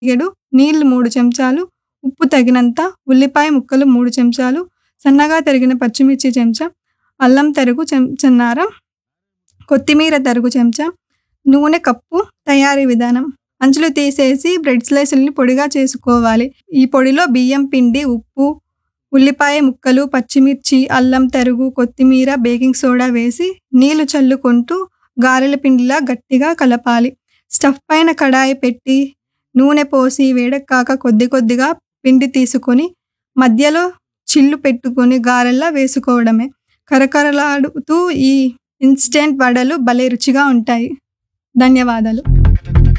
చిటికెడు నీళ్లు మూడు చెంచాలు ఉప్పు తగినంత ఉల్లిపాయ ముక్కలు మూడు చెంచాలు సన్నగా తరిగిన పచ్చిమిర్చి చెంచా అల్లం తరుగు చెంచన్నర కొత్తిమీర తరుగు చెంచా నూనె కప్పు తయారీ విధానం అంచులు తీసేసి బ్రెడ్ స్లైసుల్ని పొడిగా చేసుకోవాలి ఈ పొడిలో బియ్యం పిండి ఉప్పు ఉల్లిపాయ ముక్కలు పచ్చిమిర్చి అల్లం తరుగు కొత్తిమీర బేకింగ్ సోడా వేసి నీళ్లు చల్లుకుంటూ గారెల పిండిలా గట్టిగా కలపాలి స్టఫ్ పైన కడాయి పెట్టి నూనె పోసి వేడెక్కాక కొద్ది కొద్దిగా పిండి తీసుకొని మధ్యలో చిల్లు పెట్టుకొని గారెల్లా వేసుకోవడమే కరకరలాడుతూ ఈ ఇన్స్టెంట్ వడలు భలే రుచిగా ఉంటాయి ధన్యవాదాలు